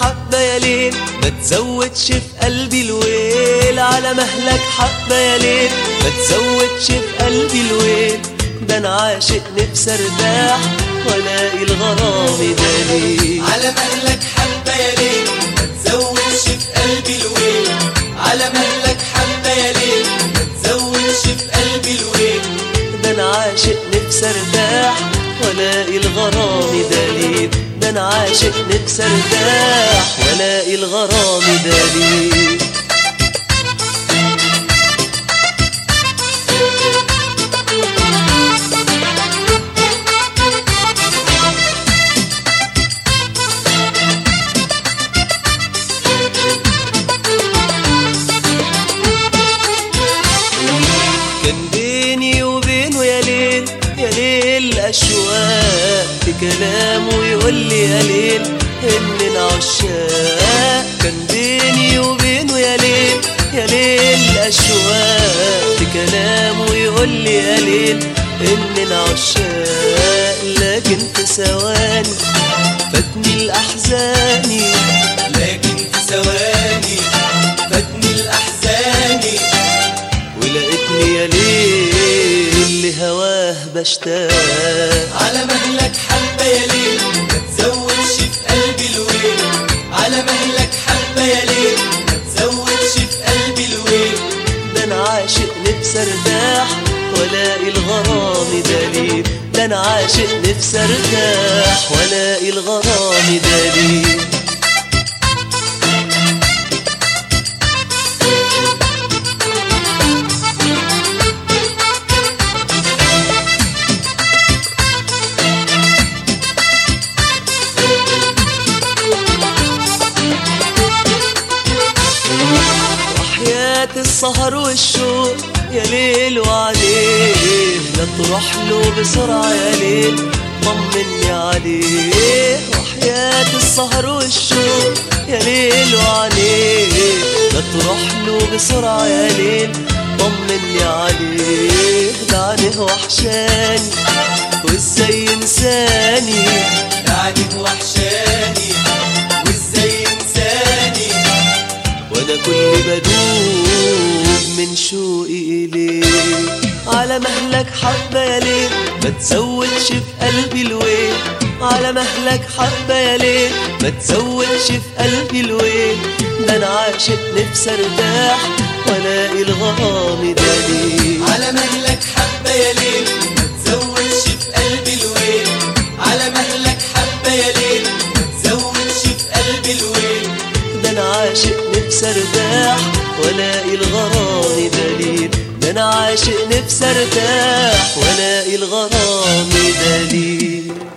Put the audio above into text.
حبة يا ليل ما تزودش في قلبي الويل على مهلك حبة يا ليل ما تزودش في قلبي الويل ده انا عاشق نفسي ارتاح والاقي الغرام دليل على مهلك حبة يا ليل ما تزودش في قلبي الويل على مهلك حبة يا ليل ما تزودش في قلبي الويل ده انا عاشق نفسي ارتاح والاقي الغرام دليل ده انا عاشق نفسي ارتاح والاقي الغرام دليل كان بيني وبينه يا ليل يا ليل أشواق في كلامه يقول لي يا ليل إننا عشاق كان بيني وبينه يا ليل يا ليل أشواق في كلامه يقول لي يا ليل إننا عشاق لكن في ثواني فاتني الأحزاني لكن في ثواني فاتني الأحزاني ولقيتني يا ليل لهواه بشتاق على مهلك حبة يا ليل ما تزودش في قلبي الويل على مهلك حبة يا ليل ما تزودش في قلبي الويل ده انا عاشق نفسي ارتاح والاقي الغرام دليل ده انا عاشق نفسي ارتاح والاقي الغرام دليل وحياة السهر والشوق يا ليل وعليه لا تروح له بسرعة يا ليل طمني عليه وحياة السهر والشوق يا ليل وعليه لا تروح له بسرعة يا ليل طمني عليه ده عليه وحشاني وازاي ينساني يعني وحشاني وازاي انساني وانا كل بدوب من شوقي اليه على مهلك حبة يا ليل ما تزودش في قلبي الويل على مهلك حبة يا ليل ما تزودش في قلبي الويل ده انا عاشق نفسي ارتاح والاقي الغرام دليل على مهلك حبة يا ليل ما تزودش في قلبي الويل على مهلك حبة يا ليل ما تزودش في قلبي الويل ده انا عاشق نفسي ارتاح والاقي الغرام دليل ده انا عاشق نفسي ارتاح والاقي الغرام دليل